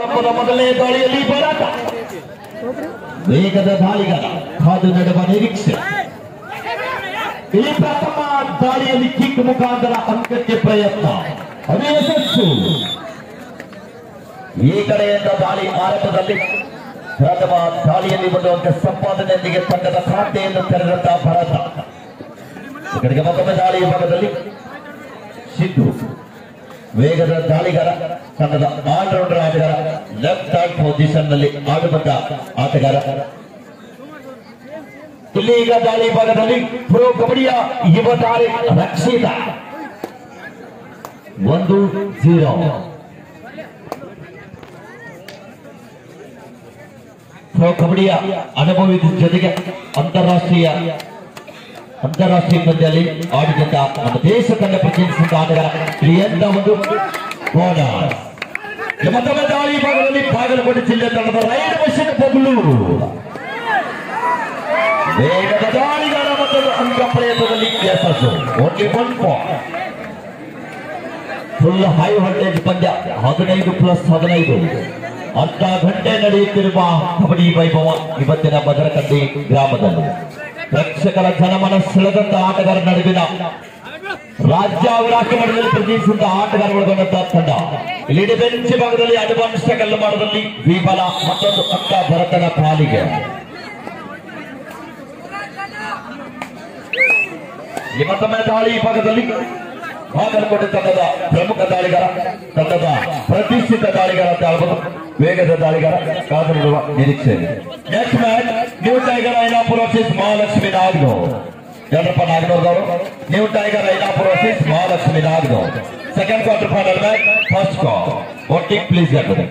ಹಬ್ಬದ ಮೊದಲನೇ ದಾಳಿಯಲ್ಲಿ ಹೋರಾಟ ವೇಗದ ದಾಳಿಗಾರ ಕಾದು ನಡೆವ ನಿರೀಕ್ಷೆ ಈ ಪ್ರಥಮ ದಾಳಿಯಲ್ಲಿ ಕಿಕ್ ಮುಖಾಂತರ ಅಂಕಕ್ಕೆ ಪ್ರಯತ್ನ ಅದು ಯಶಸ್ಸು ಈ ಕಡೆಯಿಂದ ದಾಳಿ ಆರಂಭದಲ್ಲಿ ಪ್ರಥಮ ದಾಳಿಯಲ್ಲಿ ಒಂದು ಅಂಕ ಸಂಪಾದನೆಯೊಂದಿಗೆ ತಂಡದ ಖಾತೆಯನ್ನು ತೆರೆದಂತ ಭರತ ಈ ಕಡೆಗೆ ಮತ್ತೊಮ್ಮೆ ದಾಳಿ ಭಾಗದಲ್ಲಿ ಸಿದ್ದು ವೇಗದ ದಾಳಿಗಾರ ತಂಡದ ಆಲ್ರೌಂಡರ್ ಆಟಗಾರ ಲೆಫ್ಟ್ ಹ್ಯಾಂಡ್ ಪೊಸಿಷನ್ ನಲ್ಲಿ ಆಡುವಂತ ಆಟಗಾರ ಇಲ್ಲಿ ಈಗ ದಾಳಿ ಭಾಗದಲ್ಲಿ ಪ್ರೋ ಕಬಡ್ಡಿಯ ಯುವ ತಾರೆ ರಕ್ಷಿತ ಒಂದು ಜೀರೋ ಪ್ರೋ ಕಬಡ್ಡಿಯ ಅನುಭವಿದ ಜೊತೆಗೆ ಅಂತಾರಾಷ್ಟ್ರೀಯ ಅಂತಾರಾಷ್ಟ್ರೀಯ ಪಂದ್ಯದಲ್ಲಿ ಆಡಿದಂತ ನಮ್ಮ ದೇಶ ತಂಡ ಪ್ರತಿನಿಧಿಸಿದ ಆಟಗಾರ ಪ್ರಿಯಂತ ಒಂದು ಬೋನಸ್ ಮತ್ತೊಮ್ಮೆ ದಾಳಿ ಭಾಗದಲ್ಲಿ ಬಾಗಲಕೋಟೆ ಜಿಲ್ಲೆ ತಂಡದ ರೈಡ್ ಮಷಿನ್ ಬಬ್ಲು ವೇಗದ ದಾಳಿಗಾರ ಮತ್ತೊಂದು ಅಂಕ ಪ್ರಯತ್ನದಲ್ಲಿ ಯಶಸ್ಸು only one point full high voltage ಪಂದ್ಯ ಹದಿನೈದು ಪ್ಲಸ್ ಹದಿನೈದು ಅರ್ಧ ಗಂಟೆ ನಡೆಯುತ್ತಿರುವ ಕಬಡ್ಡಿ ವೈಭವ ಇವತ್ತಿನ ಮದರಕಟ್ಟಿ ಗ್ರಾಮದಲ್ಲಿ ಪ್ರೇಕ್ಷಕರ ಜನಮನ ಸೆಳೆದಂತ ಆಟಗಾರ ನಡುವಿನ ರಾಜ್ಯ ರಾಷ್ಟ್ರ ಮಟ್ಟದಲ್ಲಿ ಪ್ರತಿನಿಧಿಸಿದ ಆಟಗಾರರೊಳಗೊಂಡಂತ ತಂಡ ಇಲ್ಲಿ ಬೆಂಚ್ ಭಾಗದಲ್ಲಿ ಅಡ್ವಾನ್ಸ್ ಕಲ್ಲು ಮಾಡೋದಲ್ಲಿ ವಿಫಲ ಮತ್ತೊಂದು ಅಂಕ ಭರತನ ಪಾಲಿಗೆ ಈ ಮತ್ತೊಮ್ಮೆ ದಾಳಿ ಭಾಗದಲ್ಲಿ ಬಾಗಲಕೋಟೆ ತಂಡದ ಪ್ರಮುಖ ದಾಳಿಗಾರ ತಂಡದ ಪ್ರತಿಷ್ಠಿತ ದಾಳಿಗಾರ ಅಂತ ಹೇಳ್ಬೋದು ವೇಗದ ದಾಳಿಗಾರ ಕಾದು ನೋಡುವ ನಿರೀಕ್ಷೆ ಇದೆ next match new tiger Ainapura versus Mahalakshmi Naganur ಯಾರಪ್ಪ ನಾಗನೂರ್ದವರು new tiger Ainapura versus Mahalakshmi Naganur second quarter final match first call voting please ಆಗ್ತದೆ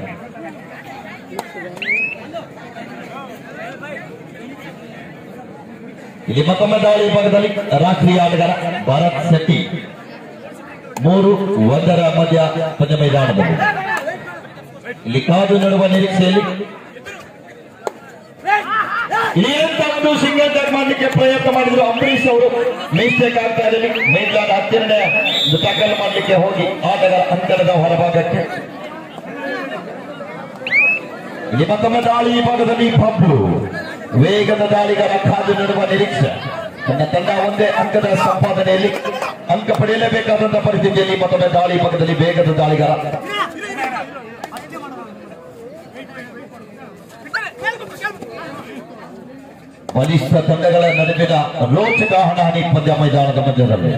ಇಲ್ಲಿ ಮತ್ತೊಮ್ಮೆ ದಾಳಿ ಭಾಗದಲ್ಲಿ ರಾಷ್ಟ್ರೀಯ ಆಟಗಾರ ಭಾರತ್ ಶೆಟ್ಟಿ ಮೂರು ಒಂದರ ಮಧ್ಯ ಪಂದ್ಯ ಮೈದಾನದಲ್ಲಿ ಇಲ್ಲಿ ಕಾದು ನಡುವ ನಿರೀಕ್ಷೆಯಲ್ಲಿ ಇಲ್ಲಿ ಎಂತ ಒಂದು ಸಿಂಗಲ್ ಟಕ್ ಮಾಡಲಿಕ್ಕೆ ಪ್ರಯತ್ನ ಮಾಡಿದ್ರು ಅಂಬರೀಶ್ ಅವರು ಮಿಸ್ಟೇಕ್ ಆಗ್ತಾ ಇರಲಿ ಮೇಲ್ಲಾದ ಹತ್ತಿರನೇ ಟಕಲ್ ಮಾಡಲಿಕ್ಕೆ ಹೋಗಿ ಆಟಗಾರ ಅಂತರದ ಹೊರಭಾಗಕ್ಕೆ ಇಲ್ಲಿ ಮತ್ತೊಮ್ಮೆ ದಾಳಿ ಭಾಗದಲ್ಲಿ ಪಬ್ಲು ವೇಗದ ದಾಳಿಗಾರ ಕಾದು ನಡುವ ನಿರೀಕ್ಷೆ ತನ್ನ ತಂಡ ಒಂದೇ ಅಂಕದ ಸಂಪಾದನೆಯಲ್ಲಿ ಅಂಕ ಪಡೆಯಲೇಬೇಕಾದಂತಹ ಪರಿಸ್ಥಿತಿಯಲ್ಲಿ ಮತ್ತೊಮ್ಮೆ ದಾಳಿ ಭಾಗದಲ್ಲಿ ವೇಗದ ದಾಳಿಗಾರ ಬಲಿಷ್ಠ ತಂಡಗಳ ನಡುವಿನ ರೋಚಕ ಹಣಾಹಣಿ ಪಂದ್ಯ ಮೈದಾನದ ಮಧ್ಯದಲ್ಲಿ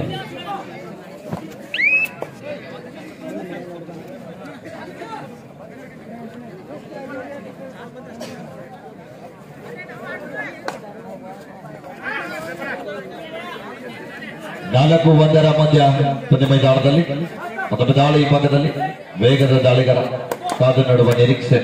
ನಾಲ್ಕು ಒಂದರ ಮಧ್ಯ ಪಂದ್ಯ ಮೈದಾನದಲ್ಲಿ ಮತ್ತೊಮ್ಮೆ ದಾಳಿ ಭಾಗದಲ್ಲಿ ವೇಗದ ದಾಳಿಗಾರ ಕಾದು ನಡುವ ನಿರೀಕ್ಷೆ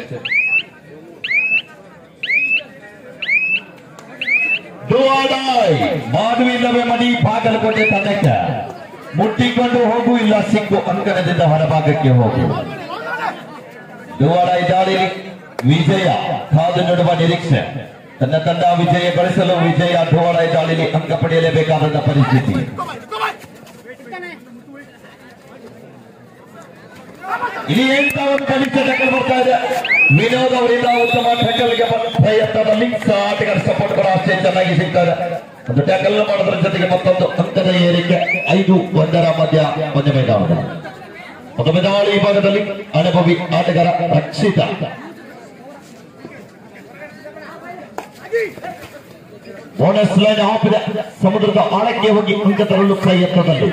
Do or die. ಮಾಡುವಿಲ್ಲವೇ ಮಣಿ ಬಾಗಲಕೋಟೆ ತಂಡಕ್ಕೆ ಮುಟ್ಟಿಕೊಂಡು ಹೋಗು ಇಲ್ಲ ಸಿಕ್ಕು ಅಂಕಣದಿಂದ ಹೊರಭಾಗಕ್ಕೆ ಹೋಗು ಡುವಾಡಾಯಿ ದಾಳಿ ವಿಜಯ ಕಾದು ನಡುವ ನಿರೀಕ್ಷೆ ತನ್ನ ತಂಡ ವಿಜಯ ಗಳಿಸಲು ವಿಜಯ ಡುವಾಡಾಯಿ ದಾಳಿಲಿ ಅಂಕ ಪಡೆಯಲೇಬೇಕಾದಂತ ಪರಿಸ್ಥಿತಿ ಇಲ್ಲಿ ಎಂತ ಒಂದು ಬಲಿಷ್ಠ ಟಕ್ಕಲ್ ಬರ್ತಾ ಇದೆ ವಿನೋದ್ ಅವರಿಂದ ಉತ್ತಮ ಟಕ್ಕಲ್ಗೆ ಪ್ರಯತ್ನದಲ್ಲಿ ಆಟಗಾರ ಸಪೋರ್ಟ್ ಕೂಡ ಅಷ್ಟೇ ಚೆನ್ನಾಗಿ ಸಿಗ್ತಾರೆ ಒಂದು ಟ್ಯಾಕಲ್ ಮಾಡೋದ್ರ ಜೊತೆಗೆ ಮತ್ತೊಂದು ಅಂಕದ ಏರಿಕೆ ಐದು ಒಂದರ ಮಧ್ಯ ಮಧ್ಯ ಮೈದಾನದ ಮತ್ತೊಮ್ಮೆ ದಾಳಿ ಭಾಗದಲ್ಲಿ ಅನುಭವಿ ಆಟಗಾರ ರಕ್ಷಿತ ಬೋನಸ್ ಲೈನ್ ಹಾಪಿದ ಸಮುದ್ರದ ಆಳಕ್ಕೆ ಹೋಗಿ ಅಂಕ ತರಲು ಪ್ರಯತ್ನದಲ್ಲಿ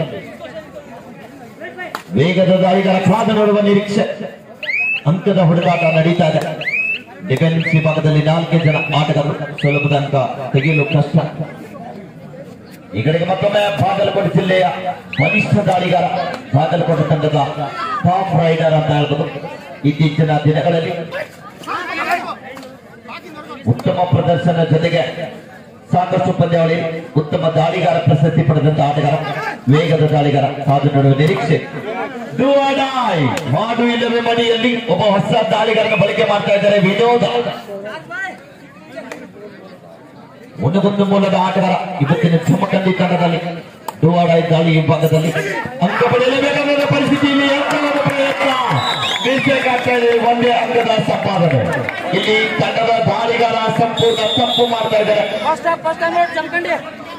ವೇಗದ ದಾಳಿಗಾರ ಕಾದು ನೋಡುವ ನಿರೀಕ್ಷೆ ಅಂಕದ ಹುಡುಕಾಟ ನಡೀತಾ ಇದೆ ಡಿಫೆನ್ಸ್ ವಿಭಾಗದಲ್ಲಿ ನಾಲ್ಕೇ ಜನ ಆಟಗಾರರು ಸುಲಭದ ಅಂಕ ತೆಗೆಯಲು ಕಷ್ಟ ಈ ಕಡೆಗೆ ಮತ್ತೊಮ್ಮೆ ಬಾಗಲಕೋಟೆ ಜಿಲ್ಲೆಯ ಬಲಿಷ್ಠ ದಾಳಿಗಾರ ಬಾಗಲಕೋಟೆ ತಂಡದ ಟಾಪ್ ರೈಡರ್ ಅಂತ ಹೇಳ್ಬೋದು ಇತ್ತೀಚಿನ ದಿನಗಳಲ್ಲಿ ಉತ್ತಮ ಪ್ರದರ್ಶನ ಜೊತೆಗೆ ಸಾಕಷ್ಟು ಪಂದ್ಯಾವಳಿ ಉತ್ತಮ ದಾಳಿಗಾರ ಪ್ರಶಸ್ತಿ ಪಡೆದಂತ ಆಟಗಾರ ವೇಗದ ದಾಳಿಗಾರ ಕಾದು ನೋಡುವ ನಿರೀಕ್ಷೆ Do or die. ಮಾಡು ಇಲ್ಲವೇ ಮಡಿಯಲ್ಲಿ ಒಬ್ಬ ಹೊಸ ದಾಳಿಗಾರನ ಬಳಕೆ ಮಾಡ್ತಾ ಇದ್ದಾರೆ ವಿನೋದ ಒಂದೊಂದು ಮೂಲದ ಆಟಗಾರ ಇವತ್ತಿನ ಚಮಕಂಡಿ ತಂಡದಲ್ಲಿ ಡುವಾಡಾಯ್ ದಾಳಿ ವಿಭಾಗದಲ್ಲಿ ಅಂಕ ಪಡೆಯಲೇಬೇಕಾದ ಪರಿಸ್ಥಿತಿಯಲ್ಲಿ ಅಂಕದ ಪ್ರಯತ್ನ ಮಿಸ್ಟೇಕ್ ಆಗ್ತಾ ಇದೆ ಒಂದೇ ಅಂಕದ ಸಂಪಾದನೆ ಇಲ್ಲಿ ತಂಡದ ದಾಳಿಗಾರ ಸಂಪೂರ್ಣ ತಪ್ಪು ಮಾಡ್ತಾ ಇದ್ದಾರೆ ಫಸ್ಟ್ ಹಾಫ್ ಫಸ್ಟ್ ನೋಡಿ ಜಮ್ಕಂಡಿ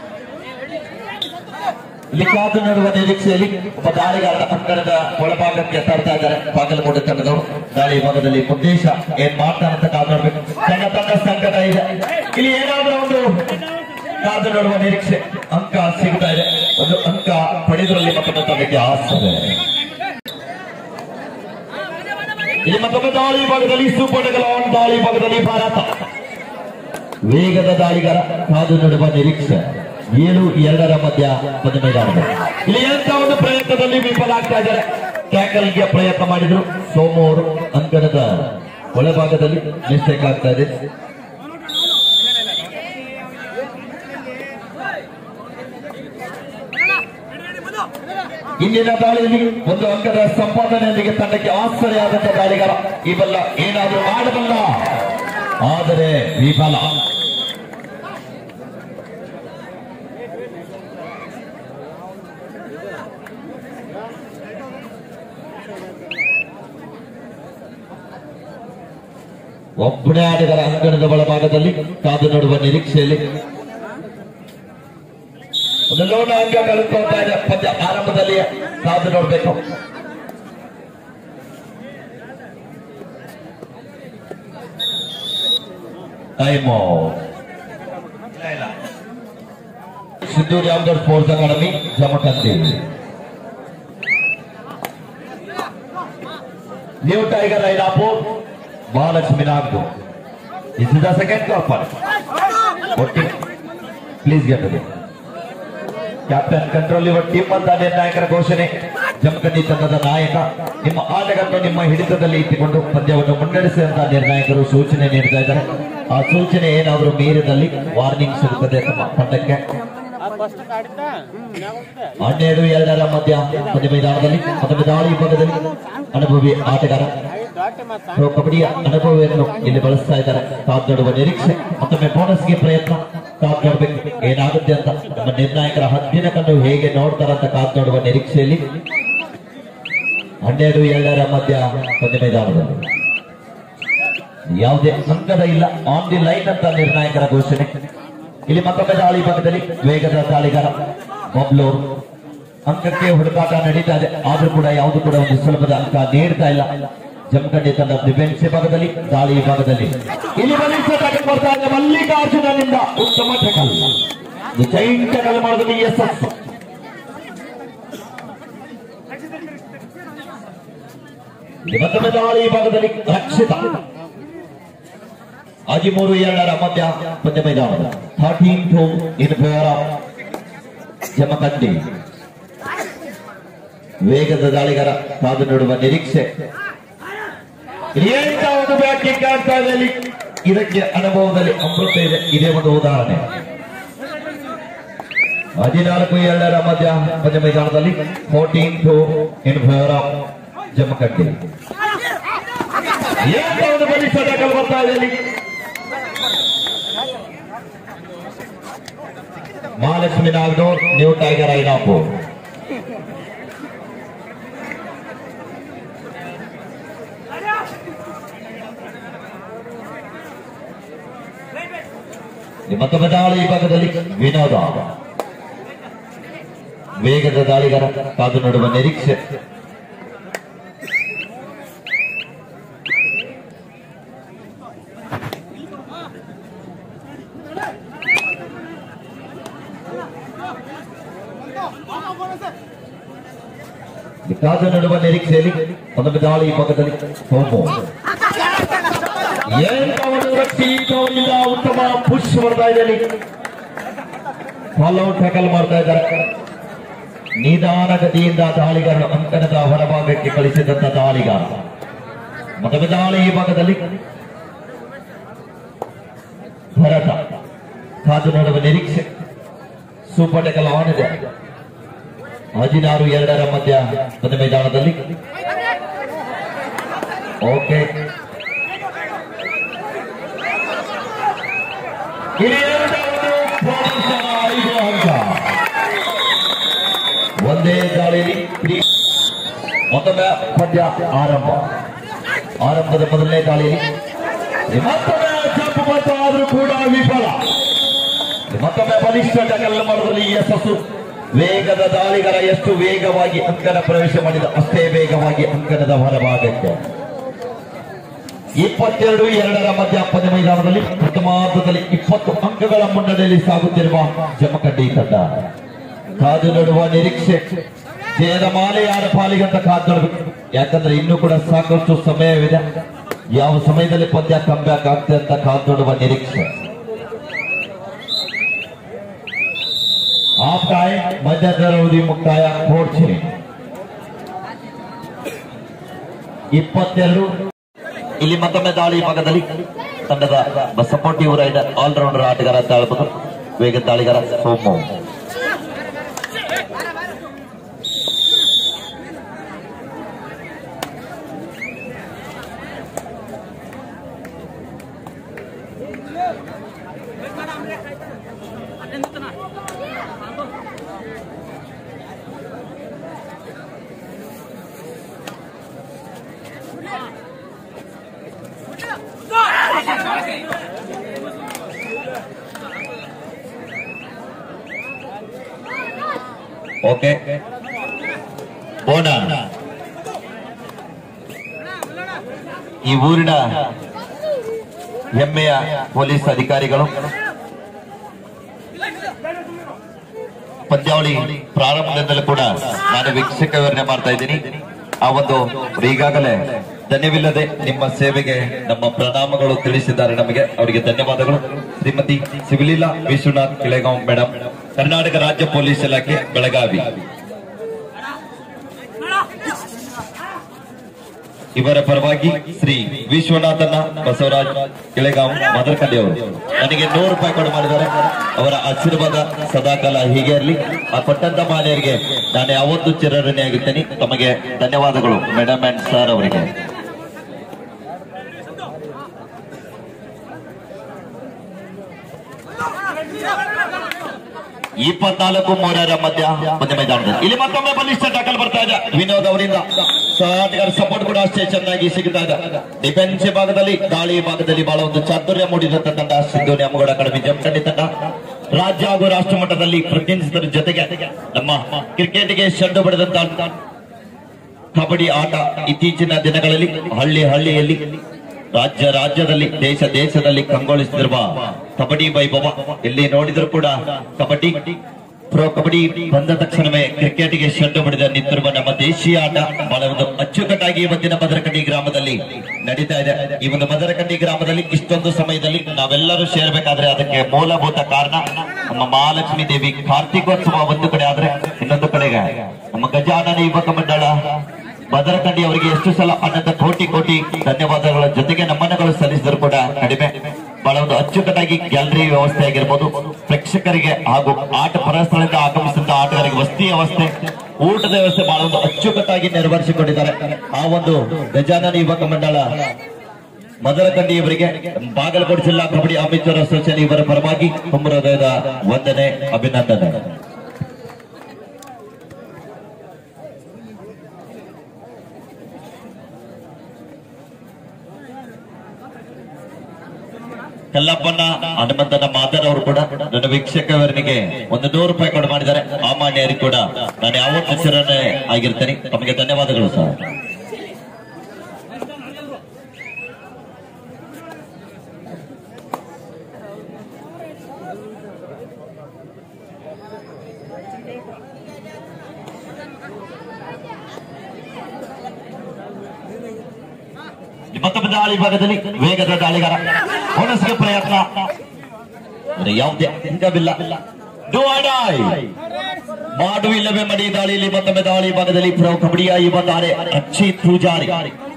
ಇಲ್ಲಿ ಕಾದು ನೋಡುವ ನಿರೀಕ್ಷೆಯಲ್ಲಿ ಒಬ್ಬ ದಾಳಿಗಾರನ ಅಂಕಣದ ಒಳಭಾಗಕ್ಕೆ ತರ್ತಾ ಇದ್ದಾರೆ ಬಾಗಲಕೋಟೆ ತಂಡದವರು ದಾಳಿ ಭಾಗದಲ್ಲಿ ಉದ್ದೇಶ ಏನ್ ಮಾಡ್ತಾರಂತ ಕಾದು ನೋಡ್ಬೇಕು ತಂಡ ತಂಡ ಸಂಕಟ ಇದೆ ಇಲ್ಲಿ ಏನಾದ್ರೂ ಒಂದು ಕಾದು ನೋಡುವ ನಿರೀಕ್ಷೆ ಅಂಕ ಸಿಗ್ತಾ ಇದೆ ಒಂದು ಅಂಕ ಪಡೆದ್ರಲ್ಲಿ ಮತ್ತೊಮ್ಮೆ ತಂಡಕ್ಕೆ ಆಸ್ತದೆ ಇಲ್ಲಿ ಮತ್ತೊಮ್ಮೆ ದಾಳಿ ಭಾಗದಲ್ಲಿ ಸೂಪರ್ ಲಾನ್ ದಾಳಿ ಭಾಗದಲ್ಲಿ ಭಾರತ ವೇಗದ ದಾಳಿಗಾರ ಕಾದು ನೋಡುವ ನಿರೀಕ್ಷೆ ಏಳು ಎರಡರ ಮಧ್ಯ ಒಂದು ಮೈದಾನದ ಇಲ್ಲಿ ಎಂತ ಒಂದು ಪ್ರಯತ್ನದಲ್ಲಿ ವಿಫಲ ಆಗ್ತಾ ಇದ್ದಾರೆ ಟ್ಯಾಕಲ್ಗೆ ಪ್ರಯತ್ನ ಮಾಡಿದ್ರು ಸೋಮು ಅವರು ಅಂಕಣದ ಒಳಭಾಗದಲ್ಲಿ ಮಿಸ್ಟೇಕ್ ಆಗ್ತಾ ಇದೆ ಇಂದಿನ ದಾಳಿಯಲ್ಲಿ ಒಂದು ಅಂಕದ ಸಂಪಾದನೆಯೊಂದಿಗೆ ತಂಡಕ್ಕೆ ಆಶ್ಚರ್ಯ ದಾಳಿಗಾರ ಇವೆಲ್ಲ ಏನಾದರೂ ಮಾಡಬಲ್ಲ ಆದರೆ ವಿಫಲ ಒಬ್ಬನೇ ಆಟಗಾರ ಅಂಗಣದ ಒಳಭಾಗದಲ್ಲಿ ಕಾದು ನೋಡುವ ನಿರೀಕ್ಷೆಯಲ್ಲಿ ಒಂದು ಲೋಣ ಅಂಕ ಕಳೆದುಕೊಳ್ತಾ ಇದೆ ಪಂದ್ಯ ಆರಂಭದಲ್ಲಿ ಕಾದು ನೋಡಬೇಕು time Siddu Jamadar sports academy Jamkhandi new tiger Ailapur Mahalakshmi ನಾಗ್ದು ಇಸ್ ದ ಸೆಕೆಂಡ್ ಕಾಪರ್ ಒಟ್ಟಿ ಪ್ಲೀಸ್ ಗೆಟ್ ಅದೇ ಕ್ಯಾಪ್ಟನ್ ಕಂಟ್ರೋಲ್ ಯುವರ್ ಟೀಮ್ ಅಂತ ನಿರ್ಣಾಯಕರ ಘೋಷಣೆ ಜಮಖಂಡಿ ತಂಡದ ನಾಯಕ ನಿಮ್ಮ ಆಟಗಾರನ್ನು ನಿಮ್ಮ ಹಿಡಿತದಲ್ಲಿ ಇಟ್ಟುಕೊಂಡು ಪಂದ್ಯವನ್ನು ಮುನ್ನಡೆಸಿದಂತಹ ನಿರ್ಣಾಯಕರು ಸೂಚನೆ ನೀಡ್ತಾ ಇದ್ದಾರೆ ಆ ಸೂಚನೆ ಏನಾದರೂ ಮೀರಿದಲ್ಲಿ ವಾರ್ನಿಂಗ್ ಸಿಗುತ್ತದೆ ತಮ್ಮ ತಂಡಕ್ಕೆ ಫಸ್ಟ್ ಆಡಿದ್ದ ಹನ್ನೆರಡು ಎರಡರ ಮಧ್ಯ ಪಂದ್ಯ ಮೈದಾನದಲ್ಲಿ ಮತ್ತೊಮ್ಮೆ ದಾಳಿ ಭಾಗದಲ್ಲಿ ಅನುಭವಿ ಆಟಗಾರ ದೊಡ್ಡ ಮತ್ತ ಪ್ರೋ ಕಬಡ್ಡಿಯ ಅನುಭವವನ್ನು ಇಲ್ಲಿ ಬಳಸ್ತಾ ಇದ್ದಾರೆ ಕಾದ್ ನೋಡುವ ನಿರೀಕ್ಷೆ ಮತ್ತೊಮ್ಮೆ ಬೋನಸ್ಗೆ ಪ್ರಯತ್ನ ಕಾದ್ ನೋಡ್ಬೇಕು ಏನಾಗುತ್ತೆ ಅಂತ ನಮ್ಮ ನಿರ್ಣಾಯಕರ ಹದ್ದಿನ ಕಣ್ಣು ಹೇಗೆ ನೋಡ್ತಾರಂತ ಕಾದ್ ನೋಡುವ ನಿರೀಕ್ಷೆಯಲ್ಲಿ ಹನ್ನೆರಡು ಎರಡರ ಮಧ್ಯ ಪಂದ್ಯ ಮೈದಾನದಲ್ಲಿ ಯಾವುದೇ ಅಂಕದ ಇಲ್ಲ ಆನ್ ದಿ ಲೈನ್ ಅಂತ ನಿರ್ಣಾಯಕರ ಘೋಷಣೆ ಇಲ್ಲಿ ಮತ್ತೊಮ್ಮೆ ದಾಳಿ ಭಾಗದಲ್ಲಿ ವೇಗದ ದಾಳಿಗಾರ ಬಬ್ಲೂರು ಅಂಕಕ್ಕೆ ಹುಡುಕಾಟ ನಡೀತಾ ಇದೆ ಆದ್ರೂ ಕೂಡ ಯಾವುದು ಕೂಡ ಒಂದು ಸುಲಭದ ಅಂಕ ನೀಡ್ತಾ ಇಲ್ಲ ಜಮಖಂಡಿ ತಂಡ ಡಿಫೆನ್ಸ್ ಭಾಗದಲ್ಲಿ ದಾಳಿ ಭಾಗದಲ್ಲಿ ಇಲ್ಲಿ ಬಲಿಷ್ಠ ಟಕಲ್ ಬರ್ತಾ ಇದೆ ಮಲ್ಲಿಕಾರ್ಜುನನಿಂದ ಉತ್ತಮ ಟಕಲ್ ಜೈನ್ ಟಕಲ್ ಮಾಡಿದ್ರು ಎಸ್ ಎಸ್ ಇಲ್ಲಿ ಮತ್ತೊಮ್ಮೆ ದಾಳಿ ಭಾಗದಲ್ಲಿ ರಕ್ಷಿತ ಹದಿಮೂರು ಎರಡರ ಮಧ್ಯ ಪಂದ್ಯ ಮೈದಾನದ thirteen two in favour of Jamkhandi ವೇಗದ ದಾಳಿಗಾರ ಕಾದು ನೋಡುವ ನಿರೀಕ್ಷೆ ಎಂತ ಒಂದು ಬ್ಯಾಟಿಂಗ್ ಕಾಣ್ತಾ ಇದೆ ಅಲ್ಲಿ ಇದಕ್ಕೆ ಅನುಭವದಲ್ಲಿ ಅಮೃತ ಇದೆ ಇದೇ ಒಂದು ಉದಾಹರಣೆ ಹದಿನಾಲ್ಕು ಎರಡರ ಮಧ್ಯ ಪಂದ್ಯ ಮೈದಾನದಲ್ಲಿ fourteen two in favour of Jamkhandi ಎಂತ ಒಂದು ಬಲಿಷ್ಠ ದಾಖಲು ಬರ್ತಾ ಇದೆ ಅಲ್ಲಿ ಮಹಾಲಕ್ಷ್ಮಿ ನಾಗನೂರ್ ನ್ಯೂ ಟೈಗರ್ ಐನಾಪುರ್ ಮತ್ತೊಮ್ಮೆ ದಾಳಿ ಭಾಗದಲ್ಲಿ ವಿನೋದ ವೇಗದ ದಾಳಿಗಾರ ಕಾದು ನೋಡುವ ನಿರೀಕ್ಷೆ ಕಾದು ನೋಡುವ ನಿರೀಕ್ಷೆಯಲ್ಲಿ ಮತ್ತೊಮ್ಮೆ ದಾಳಿ ಭಾಗದಲ್ಲಿ ಸೋಮು ಎಂತ ಒಂದು ರಕ್ಷಿತವರಿಲ್ಲ ಉತ್ತಮ ಪುಷ್ ಬರ್ತಾ ಇದೆ ಅಲ್ಲಿ ಫಾಲೋ ಟ್ಯಾಕಲ್ ಮಾಡ್ತಾ ಇದ್ದಾರೆ ನಿಧಾನಗತಿಯಿಂದ ದಾಳಿಗಾರ ಅಂಕಣದ ಹೊರಭಾಗಕ್ಕೆ ಕಳಿಸಿದಂತ ದಾಳಿಗಾರ ಮತ್ತೊಮ್ಮೆ ದಾಳಿ ಈ ಭಾಗದಲ್ಲಿ ಭರತ ಕಾದು ನೋಡುವ ನಿರೀಕ್ಷೆ ಸೂಪರ್ ಟೆಕಲ್ ಆನ್ ಇದೆ ಹದಿನಾರು ಎರಡರ ಮಧ್ಯ ಒಂದು ಮೈದಾನದಲ್ಲಿ ಓಕೆ ಹಿರಿಯರ ಒಂದು ಐದು ಅಂಕ ಒಂದೇ ದಾಳಿಯಲ್ಲಿ ತ್ರೀ- ಮತ್ತೊಮ್ಮೆ ಪಂದ್ಯ ಆರಂಭ ಆರಂಭದ ಮೊದಲನೇ ದಾಳಿಯಲ್ಲಿ ಮತ್ತೊಮ್ಮೆ ಜಂಪ್ ಮತ್ತು ಆದರೂ ಕೂಡ ವಿಫಲ ಮತ್ತೊಮ್ಮೆ ಬಲಿಷ್ಠ ಟಕಲ್ ಮಾಡೋದ್ರಲ್ಲಿ ಯಶಸ್ಸು ವೇಗದ ದಾಳಿಗರ ಎಷ್ಟು ವೇಗವಾಗಿ ಅಂಕಣ ಪ್ರವೇಶ ಮಾಡಿದ ಅಷ್ಟೇ ವೇಗವಾಗಿ ಅಂಕಣದ ಹೊರಭಾಗಕ್ಕೆ ಇಪ್ಪತ್ತೆರಡು ಎರಡರ ಮಧ್ಯಾಹ್ನ ಮೈದಾನದಲ್ಲಿ ಪ್ರಥಮಾರ್ಧದಲ್ಲಿ ಇಪ್ಪತ್ತು ಅಂಕಗಳ ಮುನ್ನಡೆಯಲ್ಲಿ ಸಾಗುತ್ತಿರುವ ಜಮಖಂಡಿ ತಂಡ ಕಾದು ನೋಡುವ ನಿರೀಕ್ಷೆ ಜಯದ ಮಾಲೆ ಯಾರ ಪಾಲಿಗಂತ ಕಾದು ನೋಡಬೇಕು ಯಾಕಂದ್ರೆ ಇನ್ನೂ ಕೂಡ ಸಾಕಷ್ಟು ಸಮಯವಿದೆ ಯಾವ ಸಮಯದಲ್ಲಿ ಪಂದ್ಯ ಕಂಬ್ಯಾಕ್ ಆಗ್ತದೆ ಅಂತ ಕಾದು ನೋಡುವ ನಿರೀಕ್ಷೆ ಹಾಫ್ ಟೈಮ್ ಮಧ್ಯಂತರ ಮುಕ್ತಾಯ ಕೋರ್ಚಿ ಇಪ್ಪತ್ತೆರಡು ಇಲ್ಲಿ ಮತ್ತೊಮ್ಮೆ ದಾಳಿ ಭಾಗದಲ್ಲಿ ತಂಡದ ಸಪೋರ್ಟಿವ್ ರೈಡರ್ ಆಲ್ರೌಂಡರ್ ಆಟಗಾರ ಅಂತ ಹೇಳ್ಬೋದು ವೇಗ ದಾಳಿಗಾರ ಸೋಮು ಓಕೆ ಬೋನ ಈ ಊರಿನ ಹೆಮ್ಮೆಯ ಪೊಲೀಸ್ ಅಧಿಕಾರಿಗಳು ಪಂದ್ಯಾವಳಿ ಪ್ರಾರಂಭದಿಂದಲೂ ಕೂಡ ನಾನು ವೀಕ್ಷಕ ವಿವರಣೆ ಮಾಡ್ತಾ ಇದ್ದೀನಿ ಆ ಒಂದು ಈಗಾಗಲೇ ಧನ್ಯವಿಲ್ಲದೆ ನಿಮ್ಮ ಸೇವೆಗೆ ನಮ್ಮ ಪ್ರಣಾಮಗಳು ತಿಳಿಸಿದ್ದಾರೆ ನಮಗೆ ಅವರಿಗೆ ಧನ್ಯವಾದಗಳು ಶ್ರೀಮತಿ ಸಿವಿಲಿಲಾ ವಿಶ್ವನಾಥ್ ಕಿಳೆಗಾಂವ್ ಮೇಡಮ್ ಕರ್ನಾಟಕ ರಾಜ್ಯ ಪೊಲೀಸ್ ಇಲಾಖೆ ಬೆಳಗಾವಿ ಇವರ ಪರವಾಗಿ ಶ್ರೀ ವಿಶ್ವನಾಥನ ಬಸವರಾಜ್ ಕಿಳೆಗಾಂವ್ ಮದರ್ಕಂಡಿ ಅವರು ನನಗೆ ನೂರು ರೂಪಾಯಿ ಕೊಡು ಮಾಡಿದ್ದಾರೆ ಅವರ ಆಶೀರ್ವಾದ ಸದಾಕಾಲ ಹೀಗೆ ಇರಲಿ ಆ ಕೊಟ್ಟಂತ ಮಾನ್ಯರಿಗೆ ನಾನು ಯಾವತ್ತೂ ಚಿರಋಣಿಯಾಗಿದ್ದೇನೆ ತಮಗೆ ಧನ್ಯವಾದಗಳು ಮೇಡಮ್ ಅಂಡ್ ಸರ್ ಅವರಿಗೆ ಇಪ್ಪತ್ನಾಲ್ಕು ಮೂರರ ಮಧ್ಯ ಮಧ್ಯ ಮೈದಾನದಲ್ಲಿ ಇಲ್ಲಿ ಮತ್ತೊಮ್ಮೆ ಬಲಿಷ್ಠ ಟಾಕಲ್ ಬರ್ತಾ ಇದೆ ವಿನೋದ್ ಅವರಿಂದ ಆಟಗಾರ ಸಪೋರ್ಟ್ ಕೂಡ ಅಷ್ಟೇ ಚೆನ್ನಾಗಿ ಸಿಗ್ತಾ ಇದೆ ಡಿಫೆನ್ಸ್ ಭಾಗದಲ್ಲಿ ದಾಳಿ ಭಾಗದಲ್ಲಿ ಬಹಳ ಒಂದು ಚಾತುರ್ಯ ಮೂಡಿದಂತ ತಂಡ ಸಿಂಧು ನ್ಯಾಮಗೌಡ ಅಕಾಡೆಮಿ ಜಮಖಂಡಿ ತಂಡ ರಾಜ್ಯ ಹಾಗೂ ರಾಷ್ಟ್ರ ಮಟ್ಟದಲ್ಲಿ ಪ್ರತಿನಿಧಿಸಿದ ಜೊತೆಗೆ ನಮ್ಮ ಕ್ರಿಕೆಟ್ಗೆ ಶಡ್ಡು ಬಡಿದಂತ ಕಬಡ್ಡಿ ಆಟ ಇತ್ತೀಚಿನ ದಿನಗಳಲ್ಲಿ ಹಳ್ಳಿ ಹಳ್ಳಿಯಲ್ಲಿ ರಾಜ್ಯ ರಾಜ್ಯದಲ್ಲಿ ದೇಶ ದೇಶದಲ್ಲಿ ಕಂಗೊಳಿಸುತ್ತಿರುವ ಕಬಡ್ಡಿ ವೈಭವ ಎಲ್ಲಿ ನೋಡಿದ್ರು ಕೂಡ ಕಬಡ್ಡಿ ಪ್ರೋ ಕಬಡ್ಡಿ ಬಂದ ತಕ್ಷಣವೇ ಕ್ರಿಕೆಟ್ಗೆ ಶೆಡ್ಡು ಬಡಿದ ನಿಂತಿರುವ ನಮ್ಮ ದೇಶೀಯ ಆಟ ಬಹಳ ಒಂದು ಅಚ್ಚುಕಟ್ಟಾಗಿ ಇವತ್ತಿನ ಮದರಕಂಡಿ ಗ್ರಾಮದಲ್ಲಿ ನಡೀತಾ ಇದೆ ಈ ಒಂದು ಮದರಕಂಡಿ ಗ್ರಾಮದಲ್ಲಿ ಇಷ್ಟೊಂದು ಸಮಯದಲ್ಲಿ ನಾವೆಲ್ಲರೂ ಸೇರ್ಬೇಕಾದ್ರೆ ಅದಕ್ಕೆ ಮೂಲಭೂತ ಕಾರಣ ನಮ್ಮ ಮಹಾಲಕ್ಷ್ಮೀ ದೇವಿ ಕಾರ್ತಿಕೋತ್ಸವ ಒಂದು ಕಡೆ ಆದ್ರೆ ಇನ್ನೊಂದು ಕಡೆಗೆ ನಮ್ಮ ಗಜಾನನ ಯುವಕ ಮಂಡಳ ಭದ್ರಕಂಡಿ ಅವರಿಗೆ ಎಷ್ಟು ಸಲ ಅನಂತ ಕೋಟಿ ಕೋಟಿ ಧನ್ಯವಾದಗಳ ಜೊತೆಗೆ ನಮನಗಳು ಸಲ್ಲಿಸಿದ್ರು ಕೂಡ ಕಡಿಮೆ ಬಹಳ ಒಂದು ಅಚ್ಚುಕಟ್ಟಾಗಿ ಗ್ಯಾಲರಿ ವ್ಯವಸ್ಥೆ ಆಗಿರ್ಬೋದು ಪ್ರೇಕ್ಷಕರಿಗೆ ಹಾಗೂ ಆಟ ಪರಸ್ಥಳದಿಂದ ಆಗಮಿಸಿದ ಆಟಗಾರರಿಗೆ ವಸತಿ ವ್ಯವಸ್ಥೆ ಊಟದ ವ್ಯವಸ್ಥೆ ಬಹಳ ಒಂದು ಅಚ್ಚುಕಟ್ಟಾಗಿ ನೆರವೇರಿಸಿಕೊಂಡಿದ್ದಾರೆ ಆ ಒಂದು ಗಜಾನನ ಯುವಕ ಮಂಡಳ ಮದರಕಂಡಿ ಇವರಿಗೆ ಬಾಗಲಕೋಟೆ ಜಿಲ್ಲಾ ಕಬಡ್ಡಿ ಅಮಿತ್ವರ ಅಸೋಸಿಯೇಷನ್ ಇವರ ಪರವಾಗಿ ತುಂಬ ಹೃದಯದ ವಂದನೆ ಅಭಿನಂದನೆ ಕಲ್ಲಪ್ಪನ ಹನುಮಂತನ ಮಾದರ್ ಅವರು ಕೂಡ ನನ್ನ ವೀಕ್ಷಕವರಿಗೆ ಒಂದು ನೂರು ರೂಪಾಯಿ ಕೊಡು ಮಾಡಿದ್ದಾರೆ ಆ ಮಾನ್ಯರಿಗೆ ಕೂಡ ನಾನು ಯಾವತ್ತೂ ಹೆಸರನ್ನೇ ಆಗಿರ್ತೇನೆ ತಮಗೆ ಧನ್ಯವಾದಗಳು ಸರ್ ಮತ್ತೊಬ್ಬ ದಾಳಿ ಭಾಗದಲ್ಲಿ ವೇಗದ ದಾಳಿಗಾರ ಹೊಣಸಿಗೆ ಪ್ರಯತ್ನ ಆದರೆ ಯಾವುದೇ ಅಂಗವಿಲ್ಲ Do or die. ಮಾಡು ಇಲ್ಲವೇ ಮಡಿ ದಾಳಿಯಲ್ಲಿ ಮತ್ತೊಮ್ಮೆ ದಾಳಿ ಭಾಗದಲ್ಲಿ ಪ್ರೊ ಕಬಡ್ಡಿಯ ಯುವ ತಾರೆ ರಕ್ಷಿತ್ ಪೂಜಾರಿ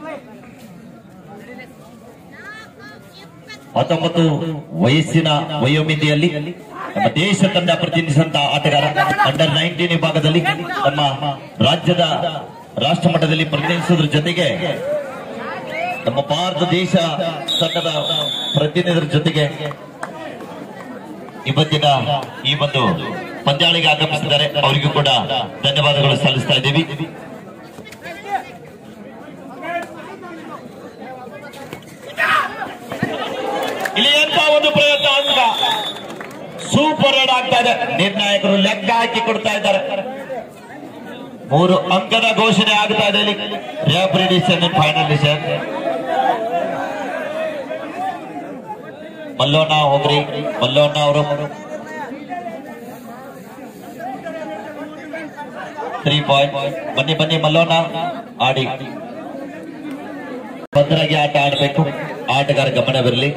ಹತ್ತೊಂಬತ್ತು ವಯಸ್ಸಿನ ವಯೋಮಿತಿಯಲ್ಲಿ ನಮ್ಮ ದೇಶ ತಂಡ ಪ್ರತಿನಿಧಿಸಿದಂತ ಆಟಗಾರ ಅಂಡರ್ ನೈನ್ಟೀನ್ ವಿಭಾಗದಲ್ಲಿ ನಮ್ಮ ರಾಜ್ಯದ ರಾಷ್ಟ್ರ ಮಟ್ಟದಲ್ಲಿ ಪ್ರತಿನಿಧಿಸೋದ್ರ ಜೊತೆಗೆ ನಮ್ಮ ಭಾರತ ದೇಶ ತಂಡದ ಪ್ರತಿನಿಧಿಗಳ ಜೊತೆಗೆ ಇವತ್ತಿನ ಈ ಒಂದು ಪಂದ್ಯಾಳಿಗೆ ಆಗಮಿಸಿದ್ದಾರೆ ಅವರಿಗೂ ಕೂಡ ಧನ್ಯವಾದಗಳು ಸಲ್ಲಿಸ್ತಾ ಇದ್ದೀವಿ ಸೂಪರ್ ರೈಡ್ ಆಗ್ತಾ ಇದೆ ನಿರ್ಣಾಯಕರು ಲೆಕ್ಕ ಹಾಕಿ ಕೊಡ್ತಾ ಇದ್ದಾರೆ ಮೂರು ಅಂಕದ ಘೋಷಣೆ ಆಗ್ತಾ ಇದೆ ಇಲ್ಲಿ ರೆಫ್ರಿ ಡಿಸಿಷನ್ ಫೈನಲ್ ಡಿಸಿಷನ್ ಮಲ್ಲೋಣ ಹೋಗ್ರಿ ಮಲ್ಲೋಣ ಅವರು ತ್ರೀ ಪಾಯಿಂಟ್ ಬನ್ನಿ ಬನ್ನಿ ಮಲ್ಲೋಣ ಆಡಿ ಭದ್ರಾಗಿ ಆಟ ಆಡಬೇಕು ಆಟಗಾರ ಗಮನವಿರಲಿ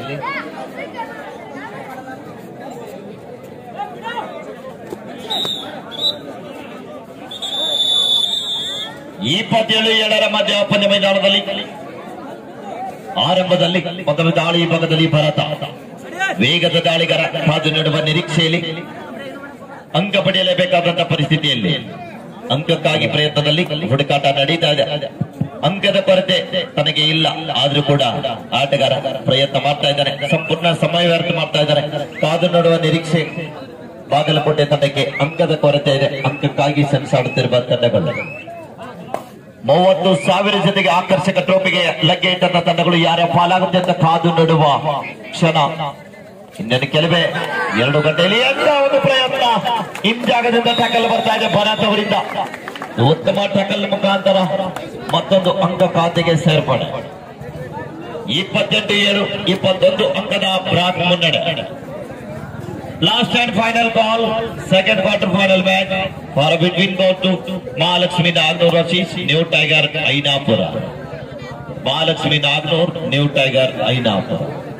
ಇಪ್ಪತ್ತೇಳು ಏಳರ ಮಧ್ಯ ಪಂದ್ಯ ಮೈದಾನದಲ್ಲಿ ಆರಂಭದಲ್ಲಿ ಮೊದಲ ದಾಳಿ ಭಾಗದಲ್ಲಿ ಭರತ ವೇಗದ ದಾಳಿಗರ ಕಾದು ನೀಡುವ ನಿರೀಕ್ಷೆಯಲ್ಲಿ ಅಂಕ ಪಡೆಯಲೇಬೇಕಾದಂತಹ ಪರಿಸ್ಥಿತಿಯಲ್ಲಿ ಅಂಕಕ್ಕಾಗಿ ಪ್ರಯತ್ನದಲ್ಲಿ ಹುಡುಕಾಟ ನಡೀತಾ ಇದೆ ಅಂಕದ ಕೊರತೆ ತನಗೆ ಇಲ್ಲ ಆದ್ರೂ ಕೂಡ ಆಟಗಾರ ಪ್ರಯತ್ನ ಮಾಡ್ತಾ ಇದ್ದಾನೆ ಸಂಪೂರ್ಣ ಸಮಯ ವ್ಯರ್ಥ ಮಾಡ್ತಾ ಇದ್ದಾರೆ ಕಾದು ನೋಡುವ ನಿರೀಕ್ಷೆ ಬಾಗಲಕೋಟೆ ತಂಡಕ್ಕೆ ಅಂಕದ ಕೊರತೆ ಇದೆ ಅಂಕಕ್ಕಾಗಿ ಸೆಣಸಾಡುತ್ತಿರುವ ತಂಡಗಳು ಮೂವತ್ತು ಸಾವಿರ ಜೊತೆಗೆ ಆಕರ್ಷಕ ಟ್ರೋಫಿಗೆ ಲಗ್ಗೆ ಇಟ್ಟಂತ ತಂಡಗಳು ಯಾರ ಪಾಲಾಗುತ್ತೆ ಅಂತ ಕಾದು ನೋಡುವ ಕ್ಷಣ ಇನ್ನೇನು ಕೆಲವೇ ಎರಡು ಗಂಟೆಯಲ್ಲಿ ಎಂತ ಒಂದು ಪ್ರಯತ್ನ ಹಿಂಜಾಗದಿಂದ ಟ್ಯಾಕಲ್ ಬರ್ತಾ ಇದೆ ಭರತ್ ಅವರಿಂದ ಉತ್ತಮ ಟ್ಯಾಕಲ್ ಮುಖಾಂತರ ಮತ್ತೊಂದು ಅಂಕ ಖಾತೆಗೆ ಸೇರ್ಪಡೆ ಇಪ್ಪತ್ತೆಂಟು ಏಳು ಇಪ್ಪತ್ತೊಂದು ಅಂಕದ ಬ್ರಾಕ್ ಮುನ್ನಡೆ last and final call second quarter final match for between ಗೋಟ್ ಟು ಮಹಾಲಕ್ಷ್ಮಿ ನಾಗ್ನೂರ್ ರಶೀಶ್ new tiger Ainapur Mahalakshmi Nagnur new tiger Ainapur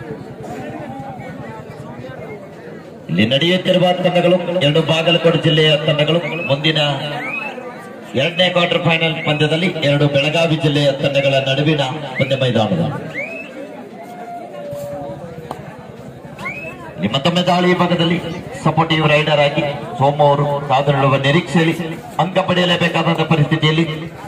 ಇಲ್ಲಿ ನಡೆಯುತ್ತಿರುವ ತಂಡಗಳು ಎರಡು ಬಾಗಲಕೋಟೆ ಜಿಲ್ಲೆಯ ತಂಡಗಳು ಮುಂದಿನ ಎರಡನೇ ಕ್ವಾರ್ಟರ್ ಫೈನಲ್ ಪಂದ್ಯದಲ್ಲಿ ಎರಡು ಬೆಳಗಾವಿ ಜಿಲ್ಲೆಯ ತಂಡಗಳ ನಡುವಿನ ಪಂದ್ಯ ಮೈದಾನದಲ್ಲಿ ಇಲ್ಲಿ ಮತ್ತೊಮ್ಮೆ ದಾಳಿ ಭಾಗದಲ್ಲಿ ಸಪೋರ್ಟಿವ್ ರೈಡರ್ ಆಗಿ ಸೋಮ ಅವರು ಕಾದುಕೊಳ್ಳುವ ನಿರೀಕ್ಷೆಯಲ್ಲಿ ಅಂಕ ಪಡೆಯಲೇಬೇಕಾದಂತಹ ಪರಿಸ್ಥಿತಿಯಲ್ಲಿ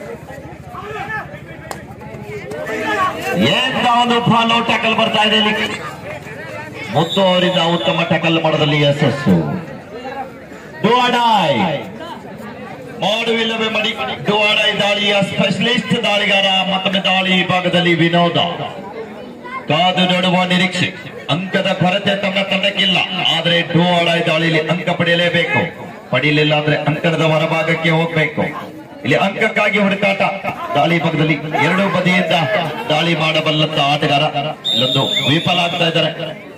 ಎಂತ ಒಂದು ಫಾಲೋ ಟ್ಯಾಕಲ್ ಬರ್ತಾ ಇದೆ ಇಲ್ಲಿ ಮುತ್ತು ಅವರಿಂದ ಉತ್ತಮ ಟ್ಯಾಕಲ್ ಮಾಡೋದಲ್ಲಿ ಯಶಸ್ಸು ಡುವಾಡಾಯ್ ಮಾಡುವಿಲ್ಲವೇ ಮಡಿ ಡುವಾಡಾಯ್ ದಾಳಿಯ ಸ್ಪೆಷಲಿಸ್ಟ್ ದಾಳಿಗಾರ ಮತ್ತೊಮ್ಮೆ ದಾಳಿ ಭಾಗದಲ್ಲಿ ವಿನೋದ ಕಾದು ನೋಡುವ ನಿರೀಕ್ಷೆ ಅಂಕದ ಕೊರತೆ ತನ್ನ ತಂಡಕ್ಕಿಲ್ಲ ಆದ್ರೆ ಡುವಾಡಾಯ್ ದಾಳಿಯಲ್ಲಿ ಅಂಕ ಪಡೆಯಲೇಬೇಕು ಪಡೆಯಲಿಲ್ಲ ಅಂದ್ರೆ ಅಂಕಣದ ಹೊರಭಾಗಕ್ಕೆ ಹೋಗ್ಬೇಕು ಇಲ್ಲಿ ಅಂಕಕ್ಕಾಗಿ ಹುಡುಕಾಟ ದಾಳಿ ಭಾಗದಲ್ಲಿ ಎರಡೂ ಬದಿಯಿಂದ ದಾಳಿ ಮಾಡಬಲ್ಲಂತ ಆಟಗಾರ ಇಲ್ಲೊಂದು ವಿಫಲ ಆಗ್ತಾ ಇದ್ದಾರೆ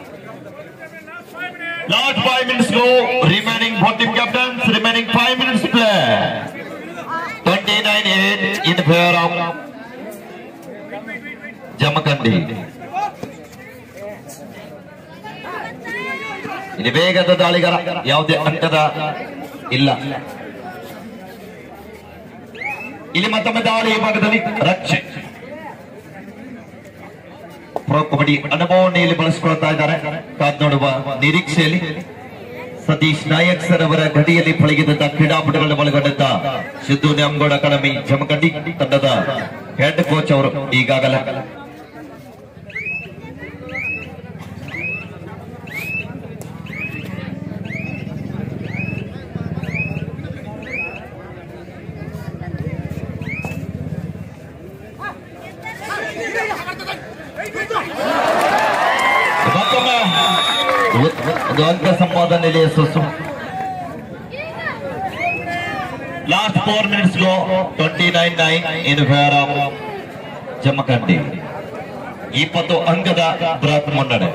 Last five minutes go. Remaining for team captains. Remaining five minutes play. 29-8 in favor of Jamakandi. ಇಲ್ಲಿ ವೇಗದ ದಾಳಿಗಾರ ಯಾವುದೇ ಅಂಕದ ಇಲ್ಲ ಇಲ್ಲಿ ಮತ್ತೊಮ್ಮೆ ದಾಳಿ ಭಾಗದಲ್ಲಿ ರಕ್ಷೆ ಪ್ರೊ ಕಬಡ್ಡಿ ಅನುಭವವನ್ನು ಇಲ್ಲಿ ಬಳಸಿಕೊಳ್ತಾ ಇದ್ದಾರೆ ಕಾದ್ ನೋಡುವ ನಿರೀಕ್ಷೆಯಲ್ಲಿ ಸತೀಶ್ ನಾಯಕ್ ಸರ್ ಅವರ ಗಡಿಯಲ್ಲಿ ಪಳಗಿದಂತ ಕ್ರೀಡಾಪಟುಗಳನ್ನು ಒಳಗೊಂಡಂತ ಸಿದ್ದು ನ್ಯಾಮಗೌಡ ಅಕಾಡೆಮಿ ಜಮಖಂಡಿ ತಂಡದ ಹೆಡ್ ಕೋಚ್ ಅವರು ಈಗಾಗಲೇ ಮತ್ತೊಮ್ಮೆ ಒಂದು ಅಂಕ ಸಂಪಾದನೆಯಲ್ಲಿ ಯಶಸ್ಸು last four minutes go twenty nine nine in favour of Jamkhandi ಇಪ್ಪತ್ತು ಅಂಕದ ಬೃಹತ್ ಮುನ್ನಡೆ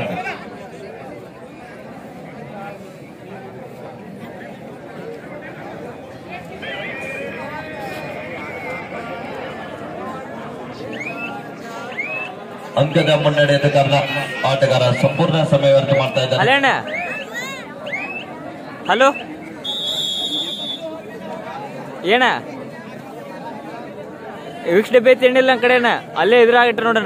ಅಂಕದ ಮುನ್ನಡೆದ ಕಾರಣ ಆಟಗಾರ ಸಂಪೂರ್ಣ ಸಮಯ ವ್ಯರ್ಥ ಮಾಡ್ತಾ ಇದ್ದಾರೆ ಅಲ್ಲೇ ಅಣ್ಣ ಹಲೋ ಏನ ವಿಕ್ಸ್ ಡಬ್ಬೆ ತಿಂಡಿಲ್ಲ ನನ್ನ ಕಡೆನ ಅಲ್ಲೇ ಎದುರಾಗಿಟ್ಟ ನೋಡಣ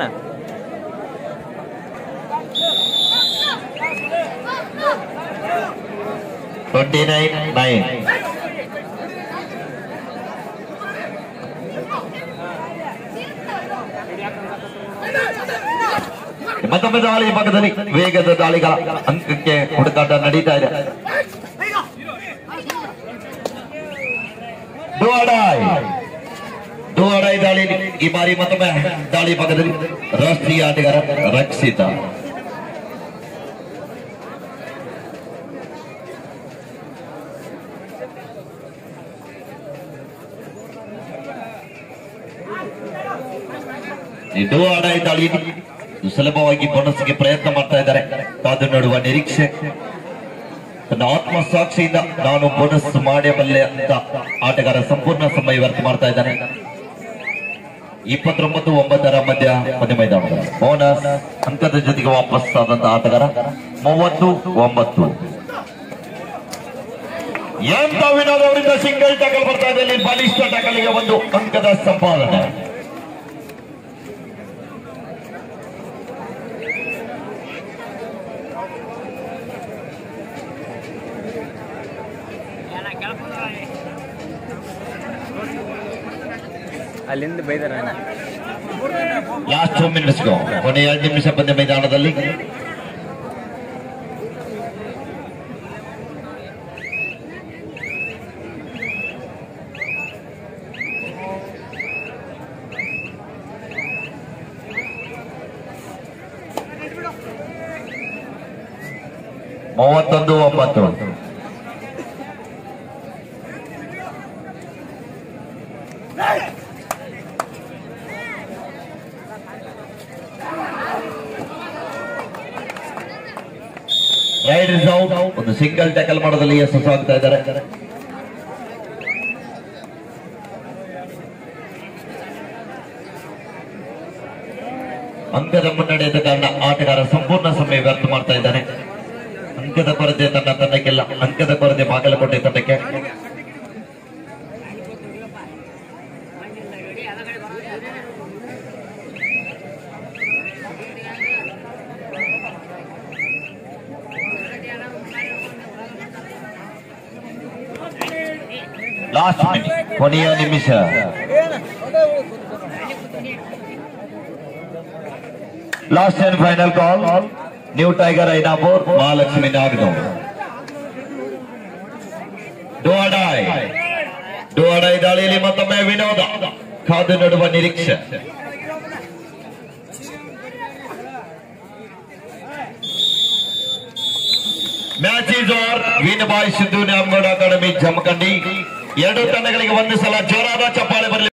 ಟ್ವೆಂಟಿ ನೈನ್ ನೈನ್ ಮತ್ತೊಮ್ಮೆ ದಾಳಿ ಭಾಗದಲ್ಲಿ ವೇಗದ ದಾಳಿಗಳ ಅಂಕಕ್ಕೆ ಹುಡುಕಾಟ ನಡೀತಾ ಇದೆ ಡುವಾಡಾಯ್ ಡುವಾಡಾಯ್ ದಾಳಿ ಈ ಬಾರಿ ಮತ್ತೊಮ್ಮೆ ದಾಳಿ ಭಾಗದಲ್ಲಿ ರಾಷ್ಟ್ರೀಯ ಆಟಗಾರ ರಕ್ಷಿತ ಇದು ಆಡ ದಾಳಿ ಸುಲಭವಾಗಿ ಬೋನಸ್ಗೆ ಪ್ರಯತ್ನ ಮಾಡ್ತಾ ಇದ್ದಾರೆ ಕಾದು ನೋಡುವ ನಿರೀಕ್ಷೆ ತನ್ನ ಆತ್ಮಸಾಕ್ಷಿಯಿಂದ ನಾನು ಬೋನಸ್ ಮಾಡಬಲ್ಲೆ ಅಂತ ಆಟಗಾರ ಸಂಪೂರ್ಣ ಸಮಯ ವ್ಯರ್ಥ ಮಾಡ್ತಾ ಇದ್ದಾನೆ ಇಪ್ಪತ್ತೊಂಬತ್ತು ಒಂಬತ್ತರ ಮಧ್ಯ ಮಧ್ಯ ಮೈದಾನದಲ್ಲಿ ಬೋನಸ್ ಅಂಕದ ಜೊತೆಗೆ ವಾಪಸ್ ಆದಂತ ಆಟಗಾರ ಮೂವತ್ತು ಒಂಬತ್ತು ಎಂತ ವಿನೋದ್ ಅವರಿಂದ ಸಿಂಗಲ್ ಟಕಲ್ ಬರ್ತಾ ಇದೆ ಇಲ್ಲಿ ಬಲಿಷ್ಠ ಟಕಲ್ಗೆ ಒಂದು ಅಂಕದ ಸಂಪಾದನೆ ಅಲ್ಲಿಂದ ಬೈದಾರ ಲಾಸ್ಟ್ ಟೂ ಮಿನಿಟ್ಸ್ ಕೊನೆ ಎರಡು ನಿಮಿಷ ಪಂದ್ಯ ಮೈದಾನದಲ್ಲಿ ಮೂವತ್ತೊಂದು ಒಂಬತ್ತು ರೈಡ್ ಇಸ್ ಔಟ್ ಒಂದು ಸಿಂಗಲ್ ಟ್ಯಾಕಲ್ ಮಾಡೋದಲ್ಲಿ ಯಶಸ್ಸು ಆಗ್ತಾ ಇದ್ದಾರೆ ಅಂಕದ ಮುನ್ನಡೆಯದ ಕಾರಣ ಆಟಗಾರ ಸಂಪೂರ್ಣ ಸಮಯ ವ್ಯರ್ಥ ಮಾಡ್ತಾ ಇದ್ದಾನೆ ಅಂಕದ ಕೊರತೆ ತನ್ನ ತಂಡಕ್ಕೆಲ್ಲ ಅಂಕದ ಕೊರತೆ ಬಾಗಲಕೋಟೆ ತಂಡಕ್ಕೆ ಲಾಸ್ಟ್ ಮಿನಿಟ್ ಕೊನೆಯ ನಿಮಿಷ last and final call new tiger Ainapur Mahalakshmi Nagnur ಡೋಡಾಯ್ ಡೋಡಾಯ್ ದಾಳಿಯಲ್ಲಿ ಮತ್ತೊಮ್ಮೆ ವಿನೋದ ಕಾದು ನೋಡುವ ನಿರೀಕ್ಷೆ match is over win by Siddu Nyamagouda academy Jamkhandi ಎರಡು ತಂಡಗಳಿಗೆ ಒಂದು ಸಲ ಜೋರಾದ ಚಪ್ಪಾಳೆ ಬರಲಿ